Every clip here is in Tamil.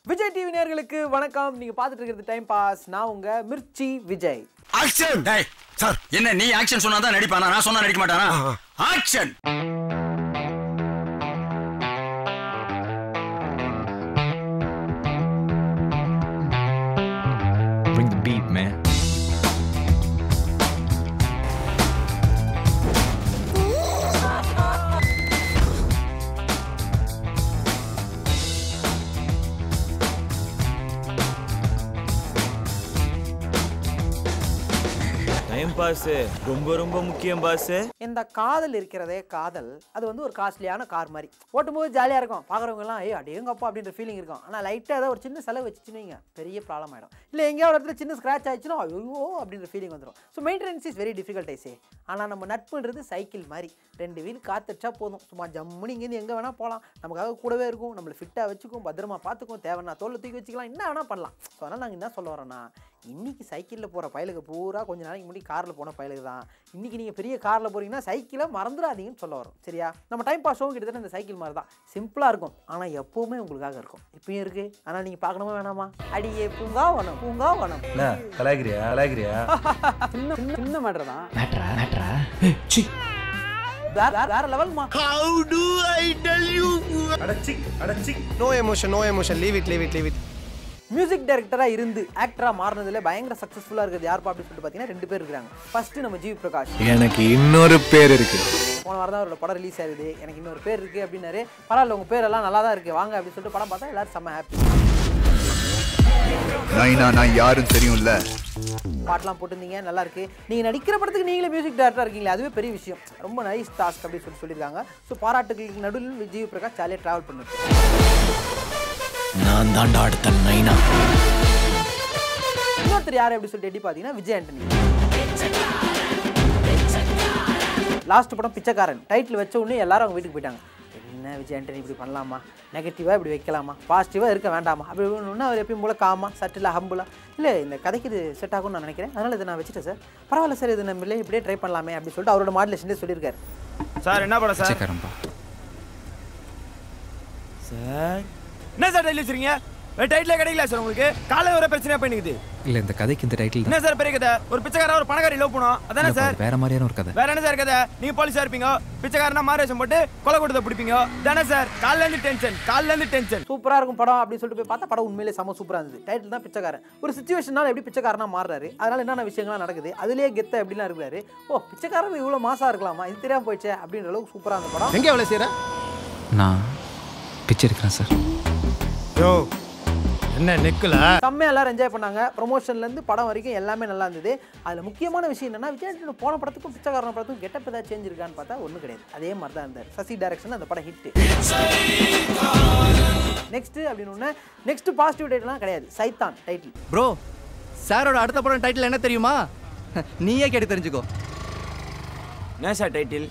விஜய் டிவி நேயர்களுக்கு வணக்கம் நீங்க பார்த்துட்டு இருக்கிறது டைம் பாஸ் நான் உங்க மிர்ச்சி விஜய் ஆக்ஷன் டேய் சார் என்ன நீ ஆக்ஷன் சொன்னா தான் நடிப்பானா நான் சொன்னா நடிக்க மாட்டானா action Bring the beat, man. Time pass ரொம்ப ரொம்ப முக்கியம் பாஸ் இந்த காதல் இருக்கிறதே காதல் அது வந்து ஒரு காஸ்ட்லியான கார் மாதிரி ஓட்டும்போது ஜாலியாக இருக்கும் பார்க்குறவங்க எல்லாம் ஏய் அடேங்கப்பா அப்படின்ற ஃபீலிங் இருக்கும் ஆனால் லைட்டாக ஏதாவது ஒரு சின்ன செலவு வச்சுச்சுன்னு வைங்க பெரிய ப்ராப்ளம் ஆகிடும் இல்லை எங்கேயோ ஒரு இடத்துல சின்ன ஸ்க்ராச் ஆயிடுச்சுன்னா ஐயோ அப்படின்ற ஃபீலிங் வந்துடும் so maintenance is very difficult ஐசே ஆனால் நம்ம நட்புன்றது சைக்கிள் மாதிரி ரெண்டு வீல் காத்துச்சா போதும் சும்மா ஜம்முன்னு இங்கேருந்து எங்கே வேணால் போகலாம் நமக்காக கூடவே இருக்கும் நம்மளை ஃபிட்டாக வச்சுக்கும் பத்திரமா பார்த்துக்கும் தேவைன்னா தோல்ல தூக்கி வச்சுக்கலாம் என்ன வேணால் பண்ணலாம் ஸோ அதனால் நாங்கள் என்ன சொல்ல வரோன்னா இன்னைக்கு சைக்கிளில் போகிற பயலுக்கு பூரா கொஞ்ச நாளைக்கு முன்னாடி காரில் போன பயலுக்கு தான் இன்னைக்கு நீங்கள் பெரிய காரில் போகிறீங்கன்னா சைக்கிளை மறந்துடாதீங்கன்னு சொல்ல வரோம் சரியா நம்ம டைம் பாஸ் ஷோவும் கிட்டத்தட்ட இந்த சைக்கிள் மாதிரி தான் சிம்பிளாக இருக்கும் ஆனால் எப்போவுமே உங்களுக்காக இருக்கும் இப்பயும் இருக்குது ஆனால் நீங்கள் பார்க்கணுமா வேணாமா அடியே பூங்கா வனம் பூங்கா வனம் என்ன கலாய்கிறியா கலாய்கிறியா சின்ன சின்ன சின்ன மேட்ரு தான் வேற வேற லெவல்மா அடச்சி அடச்சி No emotion, no emotion. Leave it, leave it, leave it. Music டைரக்டராக இருந்து ஆக்டராக மாறினதுல பயங்கர சக்ஸஸ்ஃபுல்லாக இருக்குது யாருப்பா அப்படின்னு சொல்லிட்டு பார்த்தீங்கன்னா ரெண்டு பேர் இருக்காங்க ஃபர்ஸ்ட் நம்ம ஜிவி பிரகாஷ் எனக்கு இன்னொரு பேர் இருக்கு போன வாரம் தான் அவரோட படம் ரிலீஸ் ஆகுது எனக்கு இன்னொரு பேர் இருக்குது அப்படின்னாரு பரவாயில்ல உங்கள் பேரெல்லாம் நல்லா தான் இருக்குது வாங்க அப்படின்னு சொல்லிட்டு படம் பார்த்தா எல்லாரும் செம்ம ஹாப்பி நைனா நான் யாரும் தெரியும்ல பாட்டெலாம் போட்டிருந்தீங்க நல்லா இருக்கு நீங்கள் நடிக்கிற படத்துக்கு நீங்களே மியூசிக் டேரக்டராக இருக்கீங்களே அதுவே பெரிய விஷயம் ரொம்ப நைஸ் டாஸ்க் அப்படின்னு சொல்லி சொல்லியிருக்காங்க ஸோ பாராட்டுகளுக்கு நடுவில் விஜய் பிரகாஷ் ஜாலியாக ட்ராவல் பண்ணிருக்கு நான் தாண்டா அடுத்த நைனா இன்னொருத்தர் யார் அப்படி சொல்லிட்டு எட்டி பார்த்தீங்கன்னா விஜய் ஆண்டனி லாஸ்ட் படம் பிச்சைக்காரன் டைட்டில் வச்ச உடனே எல்லாரும் அவங்க வீட்டுக்கு போயிட்டாங்க என்ன விஜய் ஆண்டனி இப்படி பண்ணலாமா நெகட்டிவாக இப்படி வைக்கலாமா பாசிட்டிவாக இருக்க வேண்டாமா அப்படி ஒன்று அவர் எப்பயும் போல காமா சட்டில் ஹம்புலா இல்லை இந்த கதைக்கு இது செட் ஆகும்னு நான் நினைக்கிறேன் அதனால் இதை நான் வச்சுட்டேன் சார் பரவாயில்ல சார் இது நம்ம இப்படியே ட்ரை பண்ணலாமே அப்படின்னு சொல்லிட்டு அவரோட மாடுலேஷனே சொல்லியிருக்காரு சார் என்ன படம் சார் பிச்சைக்காரன்பா சார் என்ன சார் டைட்டில் வச்சிருக்கீங்க வேற டைட்டிலே கிடைக்கல சார் உங்களுக்கு காலைல வர பிரச்சனையா பண்ணிக்குது இல்ல இந்த கதைக்கு இந்த டைட்டில் என்ன சார் பெரிய கதை ஒரு பிச்சைக்காரன் ஒரு பணக்காரி லவ் பண்ணும் அதானே சார் வேற மாதிரியான ஒரு கதை வேற என்ன சார் கதை நீங்க போலீஸா இருப்பீங்க பிச்சைக்காரனா மாரேஷம் போட்டு கொலை கொடுத்த பிடிப்பீங்க தானே சார் காலைல இருந்து டென்ஷன் காலைல இருந்து டென்ஷன் சூப்பராக இருக்கும் படம் அப்படின்னு சொல்லிட்டு போய் பார்த்தா படம் உண்மையிலே செம சூப்பராக இருந்தது டைட்டில் தான் பிச்சைக்காரன் ஒரு சுச்சுவேஷனால் எப்படி பிச்சைக்காரனா மாறுறாரு அதனால என்னென்ன விஷயங்கள்லாம் நடக்குது அதுலேயே கெத்த எப்படிலாம் இருக்கிறாரு ஓ பிச்சைக்காரன் இவ்வளோ மாசா இருக்கலாமா இது தெரியாம போயிடுச்சே அப்படின்ற அளவுக்கு சூப்பராக இருந்த படம் எங்க எவ்வளவு செய்யற நான் பிச்சை எடுக்கிறேன் சார் யோ என்ன நெக்குல செம்மையாக எல்லாரும் என்ஜாய் பண்ணாங்க ப்ரொமோஷன்லேருந்து படம் வரைக்கும் எல்லாமே நல்லா இருந்தது அதில் முக்கியமான விஷயம் என்னன்னா விஜய் ஆண்டனி போன படத்துக்கும் பிச்சைக்காரன் படத்துக்கும் கெட்டப் ஏதாவது சேஞ்ச் இருக்கான்னு பார்த்தா ஒன்றும் கிடையாது அதே மாதிரி தான் இருந்தார் சசி டைரக்ஷன் அந்த படம் ஹிட் நெக்ஸ்ட் அப்படின்னு நெக்ஸ்ட் பாசிட்டிவ் டைட்டிலாம் கிடையாது சைத்தான் டைட்டில் ப்ரோ சாரோட அடுத்த படம் டைட்டில் என்ன தெரியுமா நீயே கேட்டு தெரிஞ்சுக்கோ என்ன சார் டைட்டில்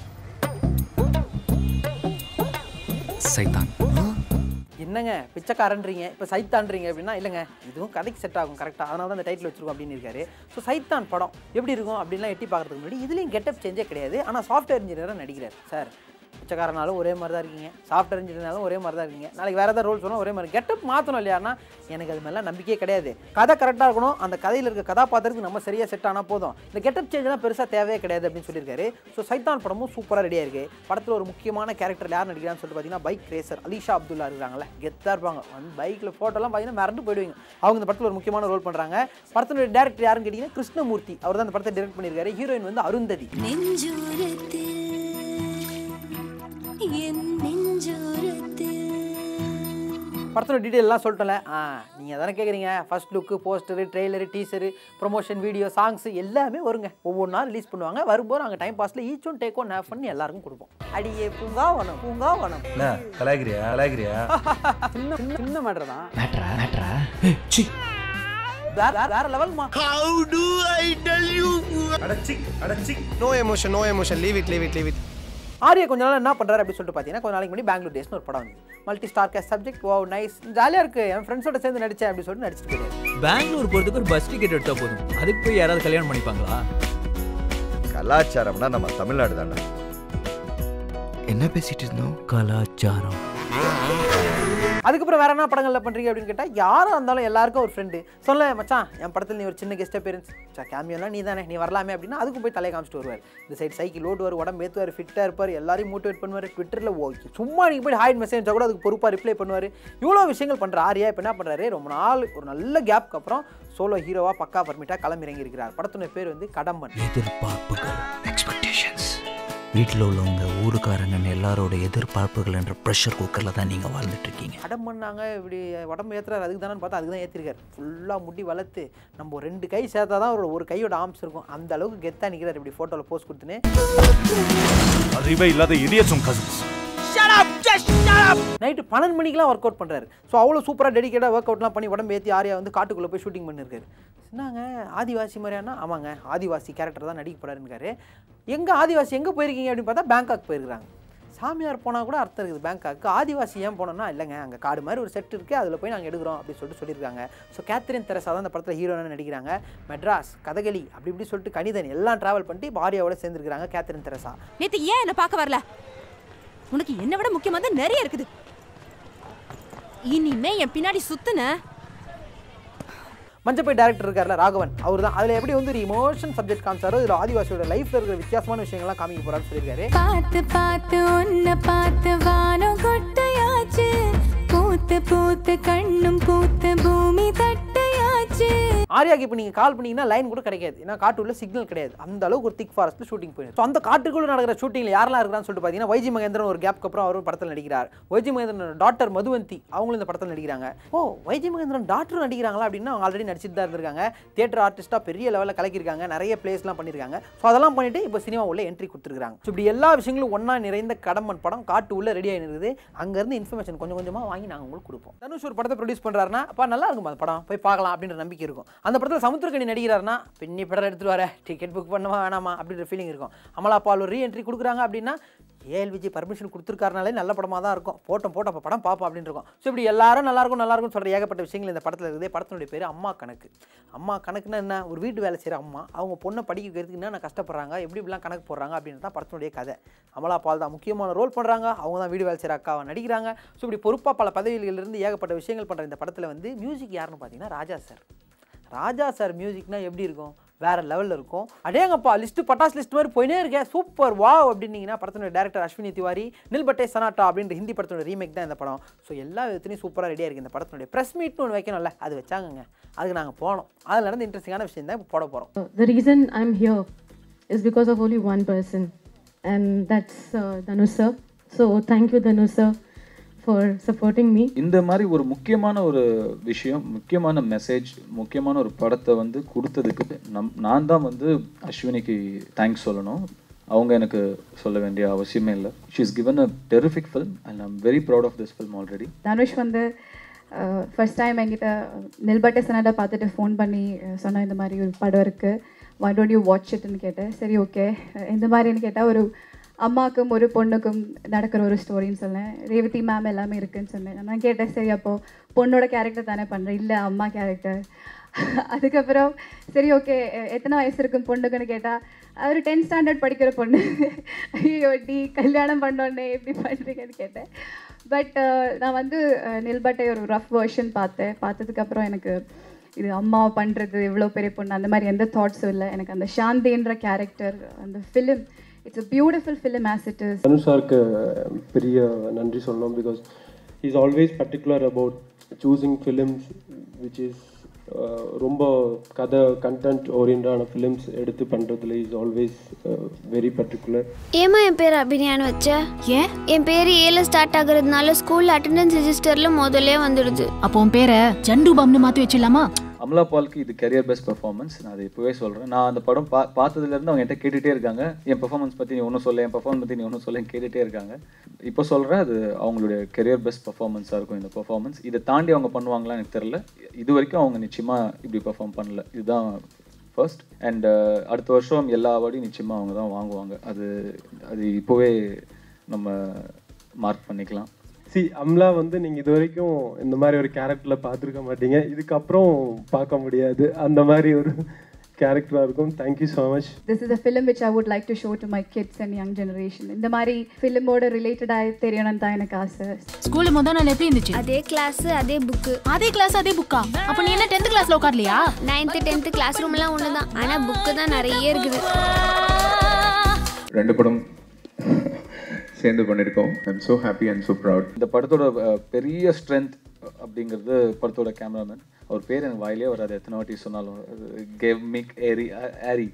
சைத்தான் என்னங்க பிச்சைக்காரன்றீங்க இப்போ சைத்தான்றீங்க அப்படின்னா இல்லைங்க இதுவும் கதைக்கு செட் ஆகும் கரெக்டாக அதனால தான் அந்த டைட்டில் வச்சிருக்கோம் அப்படின்னு இருக்காரு ஸோ சைத்தான் படம் எப்படி இருக்கும் அப்படின்லாம் எட்டி பார்க்கறதுக்கு முன்னாடி இதுலேயும் கெட்டப் சேஞ்சே கிடையாது ஆனால் சாஃப்ட்வேர் இன்ஜினியராக நடிக்கிறார் சார் பிச்சைக்காரனாலும் ஒரே மாதிரி தான் இருக்கீங்க சாஃப்ட்வேர் இன்ஜினியர்னாலும் ஒரே மாதிரி தான் இருக்கீங்க நாளைக்கு வேறு ஏதாவது ரோல் சொன்னால் ஒரே மாதிரி கெட்டப் மாற்றணும் இல்லையானா எனக்கு அது மேலே நம்பிக்கையே கிடையாது கதை கரெக்டாக இருக்கணும் அந்த கதையில் இருக்க கதாபாத்திரத்துக்கு நம்ம சரியாக செட் ஆனால் போதும் இந்த கெட்டப் சேஞ்செலாம் பெருசாக தேவையே கிடையாது அப்படின்னு சொல்லியிருக்காரு ஸோ சைத்தான் படமும் சூப்பராக ரெடியாக இருக்குது படத்தில் ஒரு முக்கியமான கேரக்டர் யார் நடிக்கிறான்னு சொல்லிட்டு பார்த்தீங்கன்னா பைக் ரேசர் அலிஷா அப்துல்லா இருக்காங்களே கெத்தாக இருப்பாங்க வந்து பைக்கில் ஃபோட்டோலாம் பார்த்தீங்கன்னா மிரண்டு போயிடுவீங்க அவங்க இந்த படத்தில் ஒரு முக்கியமான ரோல் பண்ணுறாங்க படத்தினுடைய டேரக்டர் யாருன்னு கேட்டிங்கன்னா கிருஷ்ணமூர்த்தி அவர் தான் அந்த படத்தை டைரக்ட் பண்ணியிருக்காரு ஹீரோயின் வந்து அருந்ததி நெஞ்சோரத்தில் என் நெஞ்சோரத்தில் படத்தோட டீட்டெயில் எல்லாம் சொல்லிட்டல ஆ நீங்கள் தானே கேட்குறீங்க first look poster trailer teaser promotion video songs எல்லாமே வருங்க ஒவ்வொன்றா ரிலீஸ் பண்ணுவாங்க வரும்போது நாங்கள் டைம் பாஸில் each one take one have பண்ணி எல்லாருக்கும் கொடுப்போம் அடியே பூங்கா வனம் பூங்கா வனம் என்ன கலாய்கிறியா கலாய்கிறியா சின்ன சின்ன சின்ன மேட்ரு தான் வேற வேற- வேற லெவல்மா அடச்சி அடச்சி No emotion, no emotion. Leave it, leave it, leave it. Arya கொஞ்ச நாள் என்ன பண்ணுறாரு அப்படின்னு சொல்லிட்டு பார்த்தீங்கன்னா கொஞ்ச நாளைக்கு முன்னாடி பெங்களூர் டேஸ்னு ஒரு படம் வந்து multi star case subject oh nice ஜாலியாக இருக்குது என் ஃப்ரெண்ட்ஸோட சேர்ந்து நடிச்சேன் அப்படின்னு சொல்லிட்டு நடிச்சிட்டு போயிருக்காரு பெங்களூர் போறதுக்கு ஒரு பஸ் டிக்கெட் எடுத்தா போதும் அதுக்கு போய் யாராவது கல்யாணம் பண்ணிப்பாங்களா கலாச்சாரம்னா நம்ம தமிழ்நாடு தானே என்ன பேசிட்டு இருந்தோம் கலாச்சாரம் அதுக்கப்புறம் வேற என்ன படங்களில் பண்ணுறீங்க அப்படின்னு கேட்டால் யாராக இருந்தாலும் எல்லாருக்கும் ஒரு ஃப்ரெண்டு சொல்ல மச்சான் என் படத்தில் நீ ஒரு சின்ன கெஸ்ட் appearance சா கேமியோலாம் நீ தானே நீ வரலாமே அப்படின்னா அதுக்கும் போய் தலையை காமிச்சிட்டு வருவார் இந்த சைடு சைக்கிள் ஓட்டுவார் உடம்பு ஏற்றுவார் ஃபிட்டாக இருப்பார் எல்லாரையும் மோட்டிவேட் பண்ணுவார் ட்விட்டரில் ஓகே சும்மா நீங்கள் போய் ஹாய்ட் மெசேஜ் கூட அதுக்கு பொறுப்பாக ரிப்ளை பண்ணுவார் இவ்வளோ விஷயங்கள் பண்ணுற ஆரியா இப்போ என்ன பண்ணுறாரு ரொம்ப நாள் ஒரு நல்ல கேப்க்கு அப்புறம் சோலோ ஹீரோவாக பக்கா பர்மிட்டாக களமிறங்கி இருக்கிறார் படத்துடைய பேர் வந்து கடம்பன் எதிர்பார்ப்புகள் எக்ஸ்பெக்டேஷன்ஸ் வீட்டில் உள்ளவங்க ஊருக்காரங்கன்னு எல்லாரோட எதிர்பார்ப்புகள் என்ற ப்ரெஷர் குக்கரில் தான் நீங்கள் வாழ்ந்துட்டு இருக்கீங்க அடம் பண்ணாங்க இப்படி உடம்பு ஏற்றுறாரு அதுக்கு தானே பார்த்தா அதுக்கு தான் ஏற்றிருக்காரு ஃபுல்லாக முடி வளர்த்து நம்ம ஒரு ரெண்டு கை சேர்த்தா தான் ஒரு ஒரு கையோட ஆர்ம்ஸ் இருக்கும் அந்த அளவுக்கு கெத்தாக நிற்கிறார் இப்படி ஃபோட்டோவில் போஸ்ட் கொடுத்துன்னு அறிவே இல்லாத இடியட்ஸும் கசின்ஸ் நைட்டு பன்னெண்டு மணிக்கெலாம் ஒர்க் அவுட் பண்ணுறாரு ஸோ அவ்வளோ சூப்பராக டெடிக்கேட்டாக ஒர்க் அவுட்லாம் பண்ணி உடம்பு ஏற்றி ஆரியா வந்து காட்டுக்குள்ளே போய் ஷூட்டிங் பண்ணியிருக்காரு என்னங்க ஆதிவாசி மாதிரியானா ஆமாங்க ஆதிவாசி கேரக்டர் தான் நடிக்க போறாருன்னுக்காரு எங்கே ஆதிவாசி எங்கே போயிருக்கீங்க அப்படின்னு பார்த்தா பேங்காக் போயிருக்காங்க சாமியார் போனால் கூட அர்த்தம் இருக்குது பேங்காக்கு ஆதிவாசி ஏன் போனோம்னா இல்லைங்க அங்கே காடு மாதிரி ஒரு செட் இருக்குது அதில் போய் நாங்கள் எடுக்கிறோம் அப்படின்னு சொல்லிட்டு சொல்லியிருக்காங்க ஸோ கேத்ரின் தெரசா தான் இந்த படத்தில் ஹீரோன்னு நடிக்கிறாங்க மெட்ராஸ் கதகளி அப்படி இப்படி சொல்லிட்டு கணிதன் எல்லாம் ட்ராவல் பண்ணிட்டு இப்போ ஆரியாவோட சேர்ந்துருக்காங்க கேத்ரின் தெரசா நேத்து ஏன் என்ன பார்க்க வரல உனக்கு என்ன விட முக்கியமானது நிறைய இருக்குது இனிமே என் பின்னாடி சுத்துன மஞ்சப்பை டேரக்டர் இருக்கார்ல ராகவன் அவர் தான் அதில் எப்படி வந்து ஒரு இமோஷன் சப்ஜெக்ட் காமிச்சாரோ இதில் ஆதிவாசியோட லைஃப்ல இருக்கிற வித்தியாசமான விஷயங்கள்லாம் காமிக்க போறான்னு சொல்லியிருக்காரு பார்த்து பார்த்து உன்னை பார்த்து வானம் கொட்டையாச்சு பூத்து பூத்து கண்ணும் பூத்து பூமி தட்டையாச்சு ஆர்யாக்கு இப்போ நீங்கள் கால் பண்ணீங்கன்னா லைன் கூட கிடைக்காது ஏன்னா காட்டுக்குள்ள சிக்னல் கிடையாது அந்த அளவுக்கு ஒரு திக் ஃபாரஸ்ட்டில் ஷூட்டிங் போயிடும் ஸோ அந்த காட்டுக்குள்ள நடக்கிற ஷூட்டிங்கில் யாரெல்லாம் இருக்கிறான்னு சொல்லிட்டு பார்த்தீங்கன்னா வைஜி மகேந்திரன் ஒரு கேப்க்கு அப்புறம் அவர் படத்தில் நடிக்கிறார் வைஜி மகேந்திரன் டாக்டர் மதுவந்தி அவங்களும் இந்த படத்தில் நடிக்கிறாங்க ஓ வைஜி மகேந்திரன் டாக்டர் நடிக்கிறாங்களா அப்படின்னா அவங்க ஆல்ரெடி நடிச்சிட்டு தான் இருந்திருக்காங்க தியேட்டர் ஆர்டிஸ்ட்டாக பெரிய லெவலில் கலக்கியிருக்காங்க நிறைய பிளேஸ்லாம் பண்ணியிருக்காங்க ஸோ அதெல்லாம் பண்ணிட்டு இப்போ சினிமா உள்ள என்ட்ரி கொடுத்துருக்காங்க ஸோ இப்படி எல்லா விஷயங்களும் ஒன்றா நிறைந்த கடம்பன் படம் காட்டு உள்ள ரெடி ஆகி இருக்குது அங்கேருந்து இன்ஃபர்மேஷன் கொஞ்சம் கொஞ்சமாக வாங்கி நாங்கள் உங்களுக்கு கொடுப்போம் தனுஷ் ஒரு படத்தை ப்ரொடியூஸ் பண்ணுறாருன்னா அப்பா நல்லா இருக்கும் அந்த படம் போய் பார்க்கலாம் அப்படின்ற நம்பிக்கை இருக்கும் அந்த படத்தில் சமுத்திரக்கணி நடிக்கிறாருன்னா பின்னி படம் எடுத்துட்டு வர டிக்கெட் புக் பண்ணுமா வேணாமா அப்படின்ற ஃபீலிங் இருக்கும் அமலா பால் ஒரு ரீஎன்ட்ரி கொடுக்குறாங்க அப்படின்னா ஏஎல் விஜய் பர்மிஷன் கொடுத்துருக்காருனாலே நல்ல படமாக தான் இருக்கும் போட்டோம் போட்டோம் அப்போ படம் பார்ப்போம் அப்படின்னு இருக்கும் ஸோ இப்படி எல்லாரும் நல்லா இருக்கும் நல்லா இருக்கும் சொல்கிற ஏகப்பட்ட விஷயங்கள் இந்த படத்தில் இருக்குது படத்தினுடைய பேர் அம்மா கணக்கு அம்மா கணக்குன்னா என்ன ஒரு வீட்டு வேலை செய்கிற அம்மா அவங்க பொண்ணை படிக்க வைக்கிறதுக்கு என்னென்ன கஷ்டப்படுறாங்க எப்படி இப்படிலாம் கணக்கு போடுறாங்க அப்படின்றது தான் படத்தினுடைய கதை அமலா பால் தான் முக்கியமான ரோல் பண்ணுறாங்க அவங்க தான் வீடு வேலை செய்கிற அக்காவை நடிக்கிறாங்க ஸோ இப்படி பொறுப்பாக பல பதவிகளிலிருந்து ஏகப்பட்ட விஷயங்கள் பண்ணுற இந்த படத்தில் வந்து மியூசிக் யாருன்னு பார்த்தீங்கன்னா ராஜா சார் ராஜா சார் மியூசிக்னா எப்படி இருக்கும் வேற லெவலில் இருக்கும் அடேங்கப்பா லிஸ்ட்டு பட்டாஸ் லிஸ்ட் மாதிரி போயினே இருக்கேன் சூப்பர் வாவ் அப்படின்னீங்கன்னா படத்தினுடைய டேரக்டர் அஸ்வினி திவாரி நில்பட்டே சனாட்டா அப்படின்ற ஹிந்தி படத்தோட ரீமேக் தான் இந்த படம் ஸோ எல்லா விதத்துலையும் சூப்பராக ரெடியாக இருக்குது இந்த படத்தினுடைய ப்ரெஸ் மீட்னு ஒன்று வைக்கணும்ல அது வச்சாங்கங்க அதுக்கு நாங்கள் போனோம் அதில் நடந்த இன்ட்ரெஸ்டிங்கான விஷயம் தான் இப்போ போட போகிறோம் The reason I'm here is because of only one person, and that's uh, Dhanush sir. So thank you, Dhanush sir, for supporting me. இந்த மாதிரி ஒரு முக்கியமான ஒரு விஷயம் முக்கியமான மெசேஜ் முக்கியமான ஒரு படத்தை வந்து கொடுத்ததுக்கு நம் நான் தான் வந்து அஸ்வினிக்கு தேங்க்ஸ் சொல்லணும் அவங்க எனக்கு சொல்ல வேண்டிய அவசியமே இல்லை she is given a terrific film and I'm very proud of this film already Dhanush வந்து ஃபர்ஸ்ட் டைம் என்கிட்ட நெல்பட்டை சனடை பார்த்துட்டு ஃபோன் பண்ணி அஹ், சொன்னா இந்த மாதிரி ஒரு படம் இருக்குது வை டோன்ட் யூ வாட்ச் இட்னு கேட்டேன் சரி ஓகே இந்த மாதிரின்னு கேட்டால் ஒரு அம்மாக்கும் ஒரு பொண்ணுக்கும் நடக்கிற ஒரு ஸ்டோரின்னு சொன்னேன் ரேவதி மேம் எல்லாமே இருக்குன்னு சொன்னேன் நான் கேட்டேன் சரி அப்போது பொண்ணோட கேரக்டர் தானே பண்ணுறேன் இல்லை அம்மா கேரக்டர் அதுக்கப்புறம் சரி ஓகே எத்தனை வயசு இருக்கும் பொண்ணுக்குன்னு கேட்டால் ஒரு டென்த் ஸ்டாண்டர்ட் படிக்கிற பொண்ணு ஐயோ டி கல்யாணம் பண்ணோன்னே எப்படி பண்ணுறீங்கன்னு கேட்டேன் பட் நான் வந்து அஹ், நில்பட்டை ஒரு ரஃப் வெர்ஷன் பார்த்தேன் பார்த்ததுக்கப்புறம் எனக்கு இது அம்மா பண்ணுறது எவ்வளோ பெரிய பொண்ணு அந்த மாதிரி எந்த தாட்ஸும் இல்லை எனக்கு அந்த சாந்தின்ற கேரக்டர் அந்த film it's a beautiful film as it is Dhanush சாருக்கு பெரிய நன்றி சொல்லணும் because is always particular about choosing films which is ரொம்ப கதை கண்டென்ட் ஓரியன்டான ஃபிலிம்ஸ் எடுத்து பண்ணுறதுல இஸ் ஆல்வேஸ் வெரி பர்டிகுலர் ஏமா என் பேர் அபிநயான்னு வச்ச ஏன் என் பேர் ஏல ஸ்டார்ட் ஆகுறதுனால ஸ்கூல் அட்டெண்டன்ஸ் ரெஜிஸ்டர்ல முதல்ல வந்துடுது அப்போ உன் பேரை ஜண்டு பாம்னு மாத்தி வச்சிடலாமா அமலா பாலுக்கு இது கரியர் பெஸ்ட் பெர்ஃபார்மன்ஸ் நான் அதை இப்போவே சொல்கிறேன் நான் அந்த படம் பா பார்த்ததுலேருந்து அவங்க என்கிட்ட கேட்டுகிட்டே இருக்காங்க என் பெர்ஃபார்மன்ஸ் பற்றி நீ ஒன்றும் சொல்ல என் பெர்ஃபார்மன்ஸ் பற்றி நீ ஒன்றும் சொல்ல கேட்டுகிட்டே இருக்காங்க இப்போ சொல்கிறேன் அது அவங்களுடைய கரியர் பெஸ்ட் பெர்ஃபார்மன்ஸாக இருக்கும் இந்த பெர்ஃபார்மன்ஸ் இதை தாண்டி அவங்க பண்ணுவாங்களான்னு எனக்கு தெரில இது வரைக்கும் அவங்க நிச்சயமாக இப்படி பெர்ஃபார்ம் பண்ணல இதுதான் ஃபர்ஸ்ட் அண்ட் அடுத்த வருஷம் எல்லா அவார்டையும் நிச்சயமாக அவங்க தான் வாங்குவாங்க அது அது இப்போவே நம்ம மார்க் பண்ணிக்கலாம் சி அம்லா வந்து நீங்கள் இது வரைக்கும் இந்த மாதிரி ஒரு கேரக்டரில் பார்த்துருக்க மாட்டீங்க இதுக்கப்புறம் பார்க்க முடியாது அந்த மாதிரி ஒரு கேரக்டராக இருக்கும் thank you so much this is a film which I would like to show to my kids and young generation இந்த மாதிரி ஃபிலிமோட ரிலேட்டடாக தெரியணும்னு தான் எனக்கு ஆசை ஸ்கூல்ல முத நாள் எப்படி இருந்துச்சு அதே கிளாஸ் அதே புக்கு அதே கிளாஸ் அதே புக்கா அப்ப நீ என்ன 10th கிளாஸ்ல உட்கார்லையா நைன்த்து டென்த்து கிளாஸ் ரூம்லாம் ஒன்று தான் ஆனால் புக்கு தான் நிறைய இருக்குது ரெண்டு படம் சேர்ந்து பண்ணியிருக்கோம் I'm so happy and so proud இந்த படத்தோட அஹ், பெரிய ஸ்ட்ரென்த் அப்படிங்கிறது படத்தோட கேமராமேன் அவர் பேர் எனக்கு வாயிலே வராது எத்தனை வாட்டி சொன்னாலும் கேவ் மிக் ஏரி ஆரி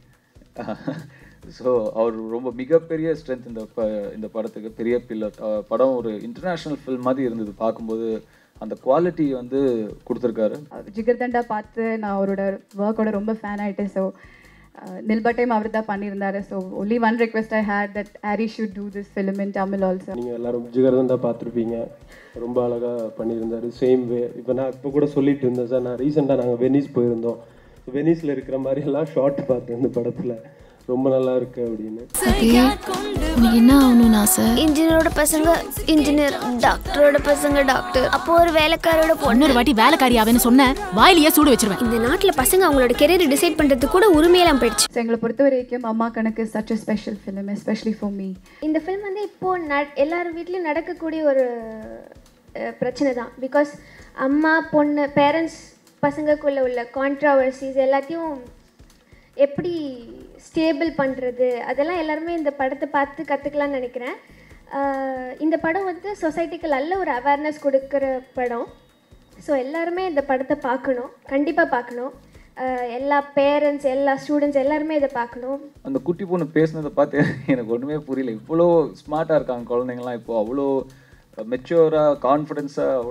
ஸோ அவர் ரொம்ப மிகப்பெரிய ஸ்ட்ரென்த் இந்த ப இந்த படத்துக்கு பெரிய பில்லர் படம் ஒரு இன்டர்நேஷ்னல் ஃபில்ம் மாதிரி இருந்தது பார்க்கும்போது அந்த குவாலிட்டி வந்து கொடுத்துருக்காரு ஜிகர்தண்டா பார்த்து நான் அவரோட ஒர்க்கோட ரொம்ப ஃபேன் ஆகிட்டேன் ஸோ நில்பட்டையும் அவர் தான் பண்ணியிருந்தாரு so only one request I had that Hari should do this film in Tamil also நீங்கள் எல்லாரும் ஜிகர்தண்டா பார்த்துருப்பீங்க ரொம்ப அழகாக பண்ணியிருந்தாரு சேம் வே இப்போ நான் இப்போ கூட சொல்லிட்டு இருந்தேன் சார் நான் ரீசெண்டாக நாங்கள் வெனிஸ் போயிருந்தோம் வெனிஸில் இருக்கிற மாதிரி எல்லாம் ஷார்ட் பார்த்தேன் இந்த படத்தில் ரொம்ப நல்லா இருக்கு அப்படின்னு உனக்கு என்ன ஆகணும்னு ஆசை இன்ஜினியரோட பசங்க இன்ஜினியர் டாக்டரோட பசங்க டாக்டர் அப்போ ஒரு வேலைக்காரோட பொண்ணு இன்னொரு வாட்டி வேலைக்காரி அவன்னு சொன்ன வாயிலேயே சூடு வச்சிருவேன் இந்த நாட்டில் பசங்க அவங்களோட கெரியர் டிசைட் பண்ணுறதுக்கு கூட உரிமையெல்லாம் போயிடுச்சு ஸோ எங்களை பொறுத்த வரைக்கும் அம்மா கணக்கு such a special film especially for me இந்த ஃபில்ம் வந்து இப்போ ந எல்லார் வீட்லேயும் நடக்கக்கூடிய ஒரு அஹ், பிரச்சனை தான் பிகாஸ் அம்மா பொண்ணு பேரண்ட்ஸ் பசங்களுக்குள்ள உள்ள கான்ட்ராவர்சிஸ் எல்லாத்தையும் எப்படி ஸ்டேபிள் பண்ணுறது அதெல்லாம் எல்லாருமே இந்த படத்தை பார்த்து கற்றுக்கலாம்னு நினைக்கிறேன் அஹ், இந்த படம் வந்து சொசைட்டிக்கு நல்ல ஒரு அவேர்னஸ் கொடுக்குற படம் ஸோ எல்லாருமே இந்த படத்தை பார்க்கணும் கண்டிப்பாக பார்க்கணும் அஹ், எல்லா பேரண்ட்ஸ் எல்லா ஸ்டூடெண்ட்ஸ் எல்லாருமே இதை பார்க்கணும் அந்த குட்டி பொண்ணு பேசுனதை பார்த்து எனக்கு ஒன்றுமே புரியல இவ்வளோ ஸ்மார்ட்டாக இருக்காங்க குழந்தைங்களாம் இப்போ அவ்வளோ மெச்சூராக கான்ஃபிடென்ஸாக அவ்வளோ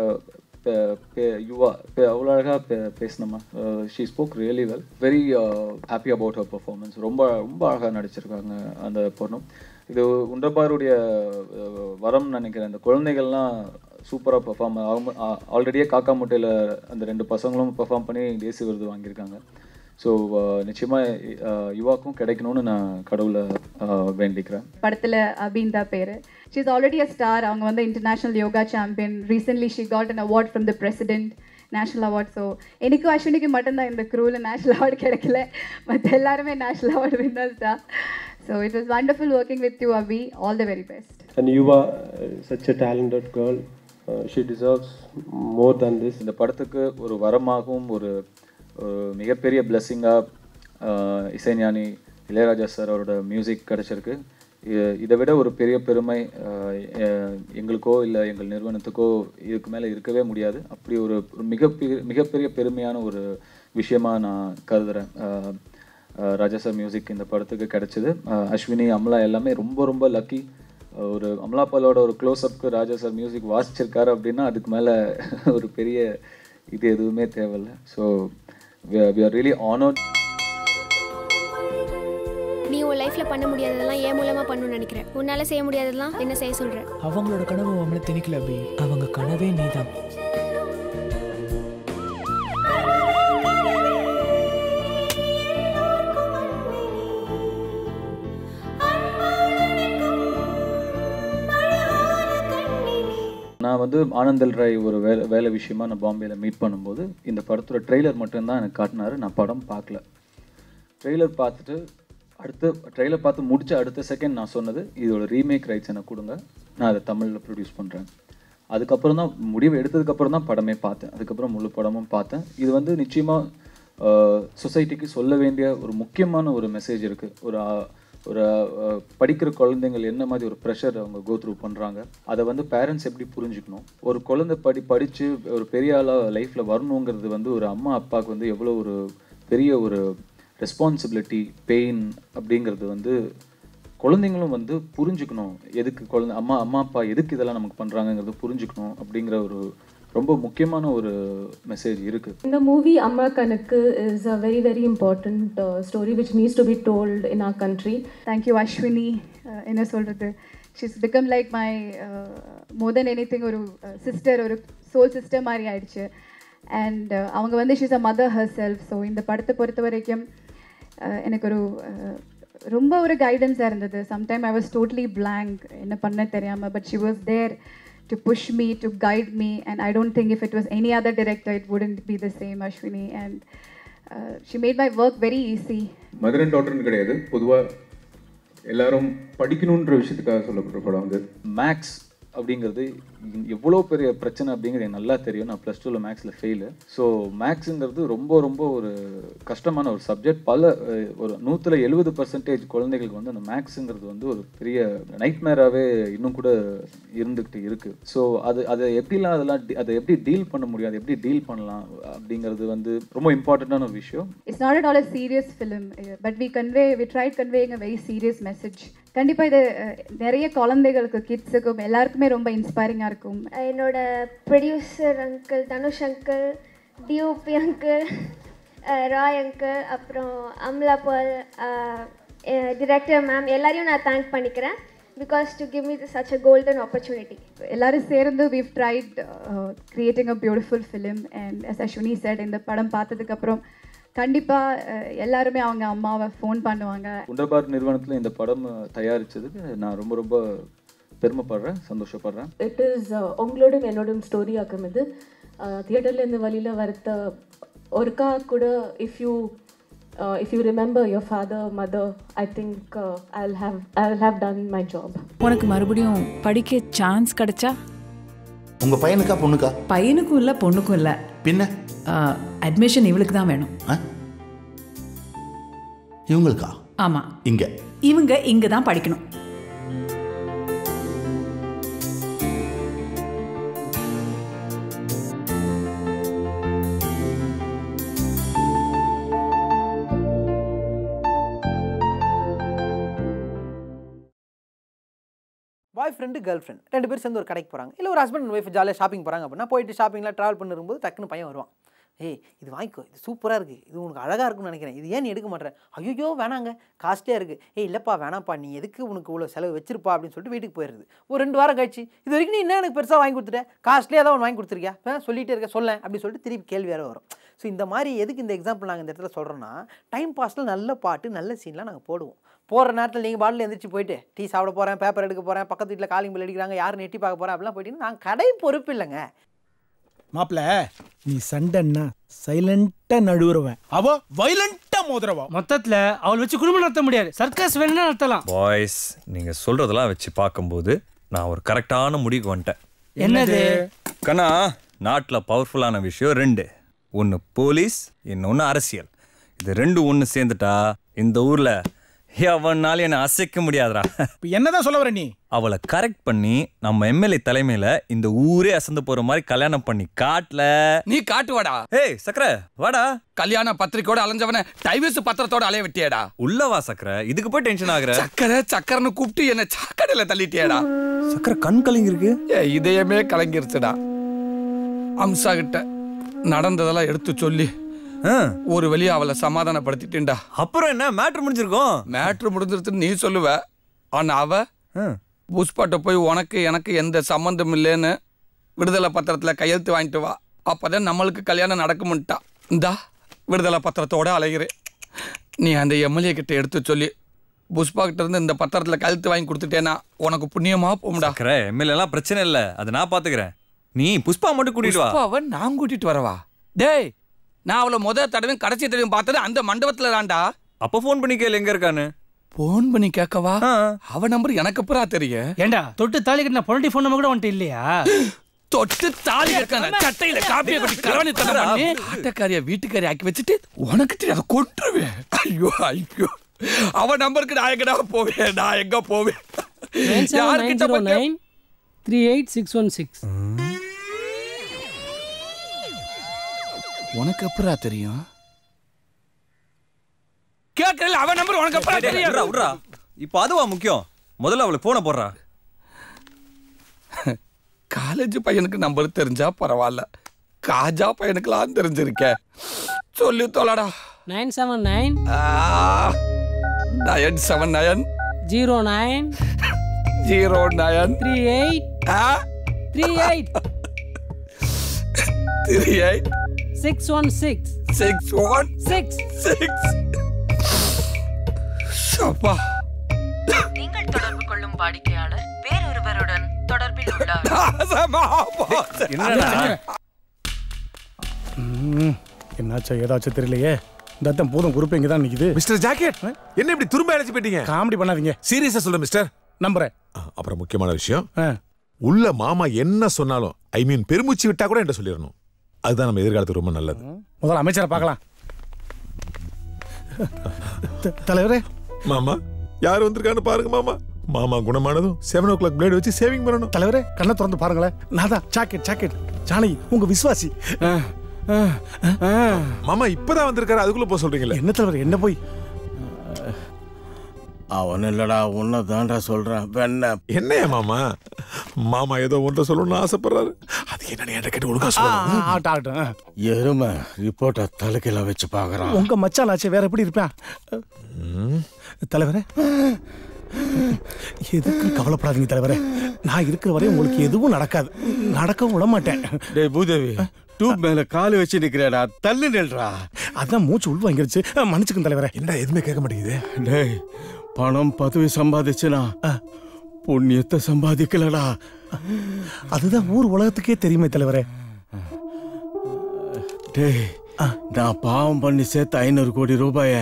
அழகாக யுவா அவ்வளோ அழகாக பேசினம்மா she spoke really well very happy about her performance ரொம்ப ரொம்ப அழகாக நடிச்சிருக்காங்க அந்த பொண்ணும் இது உண்டபாருடைய அஹ், வரம்னு நினைக்கிறேன் இந்த குழந்தைகள்லாம் சூப்பராக பெர்ஃபார்ம் அவங்க ஆல்ரெடியே காக்கா முட்டையில் அந்த ரெண்டு பசங்களும் பெர்ஃபார்ம் பண்ணி தேசிய விருது வாங்கியிருக்காங்க ஸோ நிச்சயமாக யுவாக்கும் கிடைக்கணும்னு நான் கடவுளை அஹ், வேண்டிக்கிறேன் படத்தில் அபின் தான் பேர் she is already a star அவங்க வந்து international yoga champion recently she got an award from the president national award so எனக்கும் அஸ்வினிக்கு மட்டும்தான் இந்த க்ரூவில் நேஷ்னல் அவார்டு கிடைக்கல மற்ற எல்லாருமே நேஷ்னல் அவார்டு வின்னர்ஸ் தான் so it was wonderful working with you Abhi all the very best and you're such a talented girl she deserves more than this இந்த படத்துக்கு ஒரு வரமாகவும் ஒரு ஒரு மிகப்பெரிய பிளெஸ்ஸிங்காக இசைஞானி இளையராஜா சார் அவரோட மியூசிக் கிடச்சிருக்கு இ- இதை விட ஒரு பெரிய பெருமை அஹ், எ- எங்களுக்கோ இல்லை எங்கள் நிறுவனத்துக்கோ இதுக்கு மேலே இருக்கவே முடியாது அப்படி ஒரு ஒரு மிகப்பெரிய மிகப்பெரிய பெருமையான ஒரு விஷயமா நான் கருதுகிறேன் அஹ், அஹ், ராஜா சார் மியூசிக் இந்த படத்துக்கு கிடைச்சிது அஹ், அஸ்வினி அமலா எல்லாமே ரொம்ப ரொம்ப லக்கி ஒரு அமலாபாலோட ஒரு க்ளோஸ்அப்க்கு ராஜா சார் மியூசிக் வாசிச்சிருக்காரு அப்படின்னா அதுக்கு மேலே ஒரு பெரிய இது எதுவுமே தேவையில்லை so we are really honoured நீ உன் லைஃப்பில் பண்ண முடியாததெல்லாம் ஏன் மூலமாக பண்ணணும்னு நினைக்கிறேன் உன்னால் செய்ய முடியாததெல்லாம் என்ன செய்ய சொல்கிறேன் அவங்களோட கனவு அவங்கள திணிக்கல அபி அவங்க கனவே நீதான் நான் வந்து ஆனந்தல் ராய் ஒரு வேலை வேலை விஷயமா நான் பாம்பேல மீட் பண்ணும்போது இந்த படத்தோட ட்ரெய்லர் மட்டும்தான் எனக்கு காட்டினாரு நான் படம் பார்க்கல ட்ரெய்லர் பார்த்துட்டு அடுத்து ட்ரெய்லர் பார்த்து முடிச்ச அடுத்த செகண்ட் நான் சொன்னது இதோட ரீமேக் ரைட்ஸ் எனக்கு கொடுங்க நான் அதை தமிழில் ப்ரொடியூஸ் பண்ணுறேன் அதுக்கப்புறம் தான் முடிவு எடுத்ததுக்கப்புறம் தான் படமே பார்த்தேன் அதுக்கப்புறம் முழு படமும் பார்த்தேன் இது வந்து நிச்சயமாக சொசைட்டிக்கு சொல்ல வேண்டிய ஒரு முக்கியமான ஒரு மெசேஜ் இருக்குது ஒரு ஆஹ், ஒரு ஆஹ், படிக்கிற குழந்தைங்கள் என்ன மாதிரி ஒரு ப்ரெஷர் அவங்க கோ த்ரூ பண்ணுறாங்க அதை வந்து பேரண்ட்ஸ் எப்படி புரிஞ்சுக்கணும் ஒரு குழந்தை படி படித்து ஒரு பெரிய ஆளாக லைஃப்பில் வரணுங்கிறது வந்து ஒரு அம்மா அப்பாவுக்கு வந்து எவ்வளோ ஒரு பெரிய ஒரு ரெஸ்பான்சிபிலிட்டி பெயின் அப்படிங்கிறது வந்து குழந்தைங்களும் வந்து புரிஞ்சுக்கணும் எதுக்கு குழந்தை அம்மா அம்மா அப்பா எதுக்கு இதெல்லாம் நமக்கு பண்ணுறாங்கங்கிறது புரிஞ்சுக்கணும் அப்படிங்கிற ஒரு ரொம்ப முக்கியமான ஒரு மெசேஜ் இருக்குது The movie Amma Kanakku is a very, very important uh, story which needs to be told in our country. Thank you Ashwini ah, என்ன சொல்கிறது she's become like my more than anything ஒரு சிஸ்டர் ஒரு சோல் சிஸ்டர் மாதிரி ஆயிடுச்சு அண்ட் அவங்க வந்து she's a mother herself so இந்த படத்தை பொறுத்த வரைக்கும் அஹ், எனக்கு ஒரு அஹ், ரொம்ப ஒரு கைடன்ஸாக இருந்தது sometime I was totally blank என்ன பண்ண தெரியாமல் but she was there to push me to guide me and I don't think if it was any other director it wouldn't be the same Ashwini and she made my work very easy mother and டாட்டர்னு கிடையாது பொதுவாக எல்லாரும் படிக்கணுன்ற விஷயத்துக்காக சொல்லப்படுற படம் வந்து மேக்ஸ் அப்படிங்கிறது எவ்வளோ பெரிய பிரச்சனை அப்படிங்கிறது எனக்கு நல்லா தெரியும் நான் ப்ளஸ் டூவில் மேக்ஸில் ஃபெயிலு ஸோ மேக்ஸுங்கிறது ரொம்ப ரொம்ப ஒரு கஷ்டமான ஒரு சப்ஜெக்ட் பல அஹ், ஒரு நூற்றில் எழுபது பர்சன்டேஜ் குழந்தைகளுக்கு வந்து அந்த மேக்ஸுங்கிறது வந்து ஒரு பெரிய நைட்மேராகவே இன்னும் கூட இருந்துக்கிட்டு இருக்குது ஸோ அது அதை எப்படிலாம் அதெல்லாம் டி- அதை எப்படி டீல் பண்ண முடியும் அதை எப்படி டீல் பண்ணலாம் அப்படிங்கிறது வந்து ரொம்ப இம்பார்ட்டண்ட்டான ஒரு விஷயம் it's not at all a serious film but we convey we tried conveying a very serious message கண்டிப்பாக இது அஹ், நிறைய குழந்தைகளுக்கு கிட்ஸுக்கும் எல்லாருக்குமே ரொம்ப இன்ஸ்பைரிங்காக இருக்கும் என்னோட producer uncle Dhanush uncle DOP uncle Roy uncle அப்புறம் அம்லா பால் டிரெக்டர் மேம் எல்லாரையும் நான் தேங்க் பண்ணிக்கிறேன் because to give me such a golden opportunity எல்லாரும் சேர்ந்து we've tried uh, creating a beautiful film and as Ashwini said இந்த படம் பார்த்ததுக்கப்புறம் கண்டிப்பாக எல்லாருமே அவங்க அம்மாவை ஃபோன் பண்ணுவாங்க உண்டர்பார் நிறுவனத்தில் இந்த படம் தயாரித்ததுக்கு நான் ரொம்ப ரொம்ப பெருமைப்படுறேன் சந்தோஷப்படுறேன் இட் இஸ் உங்களோடும் என்னோடும் ஸ்டோரி ஆக்கும் இது தியேட்டரில் இந்த வழியில் வரத்த ஒருக்கா கூட if you if you remember your father mother I think I have I will have done my job உனக்கு மறுபடியும் படிக்க சான்ஸ் கிடைச்சா உங்க பையனுக்கா பொண்ணுக்கா பையனுக்கும் இல்லை பொண்ணுக்கும் இல்லை பின்ன அட்மிஷன் இவளுக்கு தான் வேணும் இவங்களுக்கா ஆமாம் இங்க இவங்க இங்கே தான் படிக்கணும் பாய் ஃப்ரெண்டு கேர்ள் ஃப்ரெண்ட் ரெண்டு பேரும் சேர்ந்து ஒரு கடைக்கு போகிறாங்க இல்லை ஒரு ஹஸ்பண்ட் அண்ட் ஒய்ஃப் ஜாலியாக ஷாப்பிங் போகிறாங்க அப்படின்னா போயிட்டு ஷாப்பிங்கில் ட்ராவல் பண்ணிருக்கும்போது டக்குன்னு பையன் வருவான் ஏய் இது வாங்கிக்கோ இது சூப்பராக இருக்குது இது உனக்கு அழகாக இருக்கும்னு நினைக்கிறேன் இது ஏன் நீ எடுக்க மாட்டேற ஐயோ வேணாங்க காஸ்ட்லியாக இருக்குது ஏய் இல்லைப்பா வேணாம்ப்பா நீ எதுக்கு உனக்கு இவ்வளோ செலவு வச்சிருப்பா அப்படின்னு சொல்லிட்டு வீட்டுக்கு போயிடுது ஒரு ரெண்டு வாரம் கழிச்சு இது வரைக்கும் நீ என்ன எனக்கு பெருசாக வாங்கி கொடுத்துட்ட காஸ்ட்லியாக தான் ஒன்று வாங்கி கொடுத்துருக்கியா ஆ, சொல்லிட்டே இருக்க சொல்லேன் அப்படின்னு சொல்லிட்டு திருப்பி கேள்வி வேறு வரும் ஸோ இந்த மாதிரி எதுக்கு இந்த எக்ஸாம்பிள் நாங்கள் இந்த இடத்துல சொல்கிறோன்னா டைம் பாஸில் நல்ல பாட்டு நல்ல சீன்லாம் நாங்கள் போடுவோம் போகிற நேரத்தில் நீங்கள் பாட்டில் எந்திரிச்சு போயிட்டு டீ சாப்பிட போகிறேன் பேப்பர் எடுக்க போகிறேன் பக்கத்து வீட்டில் காலிங் பில் அடிக்கிறாங்க யாரும் எட்டி பார்க்க போகிறேன் அப்படிலாம் போயிட்டீங்கன்னா நாங்கள் கடை பொறுப்பு இல்லைங்க மாப்பிள நீ சண்டைன்னா சைலண்டா நடுவுறவன் அவ வைலண்டா மோதுறவா மொத்தத்துல அவள் வச்சு குடும்பம் நடத்த முடியாது சர்க்கஸ் வேணும்னா நடத்தலாம் பாய்ஸ் நீங்க சொல்றதெல்லாம் வச்சு பார்க்கும்போது நான் ஒரு கரெக்டான முடிவுக்கு வந்துட்டேன் என்னது கண்ணா நாட்டில் பவர்ஃபுல்லான விஷயம் ரெண்டு ஒன்று போலீஸ் இன்னொன்று அரசியல் இது ரெண்டு ஒன்று சேர்ந்துட்டா இந்த ஊர்ல எவனாலும் என்னை அசைக்க முடியாதுடா இப்ப என்னதான் சொல்ல வர நீ அவளை கரெக்ட் பண்ணி நம்ம எம்எல்ஏ தலைமையில இந்த ஊரே அசந்து போற மாதிரி கல்யாணம் பண்ணி காட்டல நீ காட்டு வாடா ஏய் சக்கர வாடா கல்யாண பத்திரிக்கையோட அலைஞ்சவன டைவர்ஸ் பத்திரத்தோட அலைய விட்டியடா உள்ள வா சக்கர இதுக்கு போய் டென்ஷன் ஆகுற சக்கரை சக்கரன்னு கூப்பிட்டு என்ன சாக்கடையில தள்ளிட்டியடா சக்கர கண் கலங்கி இருக்கு ஏன் இதயமே கலங்கிருச்சுடா அம்சா கிட்ட நடந்ததெல்லாம் எடுத்து சொல்லி ஒரு வழியா அவளை சமாதானப்படுத்திட்டேன்டா அப்புறம் என்ன மேட்ரு முடிஞ்சிருக்கும் மேட்ரு முடிஞ்சிருச்சுன்னு நீ சொல்லுவ ஆனா அவ புஷ்பாட்ட போய் உனக்கு எனக்கு எந்த சம்மந்தம் இல்லைன்னு விடுதலை பத்திரத்துல கையெழுத்து வாங்கிட்டு வா அப்பதான் நம்மளுக்கு கல்யாணம் நடக்கும்ட்டா இந்தா விடுதலை பத்திரத்தோட அலைகிறேன் நீ அந்த எம்எல்ஏ கிட்ட எடுத்து சொல்லி புஷ்பா கிட்ட இருந்து இந்த பத்திரத்துல கையெழுத்து வாங்கி கொடுத்துட்டேன்னா உனக்கு புண்ணியமா போகும்டா சக்கர எம்எல்ஏ எல்லாம் பிரச்சனை இல்ல அதை நான் பாத்துக்கிறேன் நீ புஷ்பா மட்டும் கூட்டிட்டு வா புஷ்பாவை நான் கூட்டிட்டு வரவா டேய் நான் அவளை முத தடவையும் கடைசி தடவையும் பார்த்தது அந்த மண்டபத்துல தான்டா அப்ப ஃபோன் பண்ணி கேளு எங்க இருக்கான்னு போன் பண்ணி கேட்கவா அவ நம்பர் எனக்கு அப்புறா தெரியும் ஏண்டா தொட்டு தாலி கட்டின பொலிட்டி ஃபோன் நம்பர் கூட வந்துட்டு இல்லையா தொட்டு தாலி இருக்கான சட்டையில காப்பிய கொட்டி கலவணி தர பண்ணி ஆட்டக்காரிய வீட்டுக்காரி ஆக்கி வச்சுட்டு உனக்கு தெரியாத கொட்டுருவேன் ஐயோ ஐயோ அவ நம்பருக்கு நான் எங்கடா போவேன் நான் எங்க போவேன் யார்கிட்ட போய் K- three eight six one six உனக்கு எப்படா தெரியும் கேட்கல அவ நம்பர் உனக்கு எப்படா டேய், டேய், விட்றா, தெரியும் விட்றா. இப்ப அதுவா முக்கியம் முதல்ல அவளுக்கு போன போடுறா காலேஜ் பையனுக்கு நம்பர் தெரிஞ்சா பரவாயில்ல காஜா பையனுக்குலாம் தெரிஞ்சிருக்க சொல்லி தொலைடா nine seven nine nine seven nine zero nine zero nine three eight three eight three eight six one six six one six six அப்பா நீங்கள் தொடர்பு கொள்ளும் வாடிக்கையாளர் வேறொருவருடன் தொடர்பில் உள்ளார் ம், என்னாச்சோ ஏதாச்சும் தெரியலையே இந்த அத்தம் போதும் குரூப் இங்கே தான் நிற்குது மிஸ்டர் ஜாக்கெட் என்ன இப்படி திரும்ப அழைச்சி போயிட்டீங்க காமெடி பண்ணாதீங்க சீரியஸா சொல்ல மிஸ்டர் நம்புறேன் அப்புறம் முக்கியமான விஷயம் உள்ள மாமா என்ன சொன்னாலும் ஐ மீன் பெருமூச்சு விட்டா கூட என்கிட்ட சொல்லிடணும் அதுதான் நம்ம எதிர்காலத்துக்கு ரொம்ப நல்லது முதல்ல அமைச்சரை பார்க்கலாம் த- தலைவரே மாமா யார் வந்திருக்கான்னு பாருங்க மாமா மாமா குணமானதும் செவன் ஓ கிளாக் பிளேட் வச்சு சேவிங் பண்ணணும் தலைவரே கண்ணை திறந்து பாருங்களேன் நான் தான் ஜாக்கெட் ஜாக்கெட் ஜானகி உங்க விசுவாசி மாமா இப்பதான் வந்திருக்காரு அதுக்குள்ள போக சொல்றீங்களே என்ன தலைவர் என்ன போய் அவன் இல்லடா உன்னை தான்டா சொல்றேன் வெண்ண என்னையா மாமா மாமா ஏதோ ஒன்றை சொல்லணும்னு ஆசைப்படுறாரு அது என்னன்னு என்கிட்ட கேட்டு ஒழுங்கா சொல்லுங்க ஆகட்டும் ஆகட்டும் எருமை ரிப்போர்ட்டை தலைக்கீழ வச்சு பார்க்கறான் உங்க மச்சான் ஆச்சே வேற எப்படி இருப்பேன் தலைவரே எதுக்கும் கவலைப்படாதீங்க தலைவரே நான் இருக்கிற வரை உங்களுக்கு எதுவும் நடக்காது நடக்கவும் விட மாட்டேன் டேய் பூதேவி டூப் மேல கால் வச்சு நிக்கிறடா தள்ளு நில்றா அதான் மூச்சு உள் வாங்கிருச்சு மன்னிச்சுக்கும் தலைவரே என்ன எதுவுமே கேட்க மாட்டேங்குது டேய் பணம் பதவி சம்பாதிச்சுனா புண்ணியத்தை சம்பாதிக்கலடா அதுதான் ஊர் உலகத்துக்கே தெரியுமே தலைவரே டேய் நான் பாவம் பண்ணி சேர்த்த ஐநூறு கோடி ரூபாய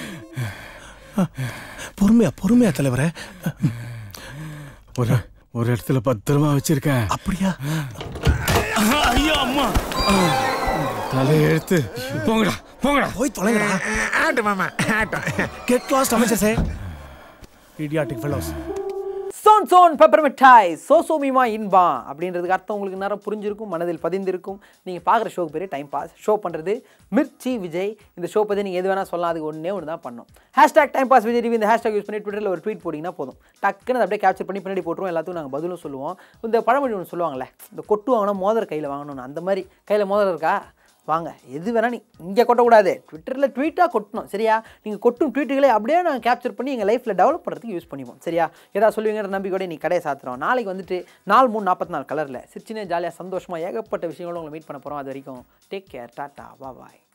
பொறுமையா பொறுமையா தலைவரே ஒரு ஒரு இடத்துல பத்திரமா வச்சிருக்கேன் அப்படியா ஐயோ அம்மா தலையெழுத்து போங்கடா போங்கடா போய் தொலைங்கடா ஆட்டு மாமா ஆட்டம் கெட் லாஸ்ட் அமைச்சர் சார் இடியாட்டிக் ஃபெலோஸ் சோன் சோன் பெப்பர் மிட்டாய் சோசோ மீமா இன்பா அப்படின்றதுக்கு அர்த்தம் உங்களுக்கு நேரம் புரிஞ்சிருக்கும் மனதில் பதிந்திருக்கும் நீங்கள் பார்க்குற ஷோக்கு பேர் டைம் பாஸ் ஷோ பண்ணுறது மிர்ச்சி விஜய் இந்த ஷோ பற்றி நீங்கள் எது வேணால் சொல்லலாம் அதுக்கு ஒன்றே ஒன்று தான் பண்ணோம் hashtag time pass Vijay TV இந்த ஹேஷ்டாக் யூஸ் பண்ணி ட்விட்டரில் ஒரு ட்வீட் போட்டிங்கன்னா போதும் டக்குன்னு அதை அப்படியே கேப்சர் பண்ணி பின்னாடி போட்டுருவோம் எல்லாத்துக்கும் நாங்கள் பதிலும் சொல்லுவோம் இந்த பழமொழி ஒன்று சொல்லுவாங்கல்ல இந்த கொட்டு வாங்கினா மோதிர கையில் வாங்கணும்னு அந்த மாதிரி கையில் மோதிரம் இருக்கா வாங்க எது வேணால் நீ இங்கே கொட்டக்கூடாது ட்விட்டரில் ட்வீட்டாக கொட்டணும் சரியா நீங்கள் கொட்டும் ட்வீட்டுகளை அப்படியே நாங்கள் கேப்சர் பண்ணி எங்கள் லைஃப்பில் டெவலப் பண்ணுறதுக்கு யூஸ் பண்ணிப்போம் சரியா ஏதாவது சொல்லுவீங்கிற நம்பிக்கையோட நீ கடையை சாத்துறோம் நாளைக்கு வந்துட்டு நாலு மூணு நாற்பத்தி நாலு கலரில் சிரிச்சினே ஜாலியாக சந்தோஷமாக ஏகப்பட்ட விஷயங்களோட உங்களை மீட் பண்ண போகிறோம் அது வரைக்கும் டேக் கேர் டாட்டா வா பாய்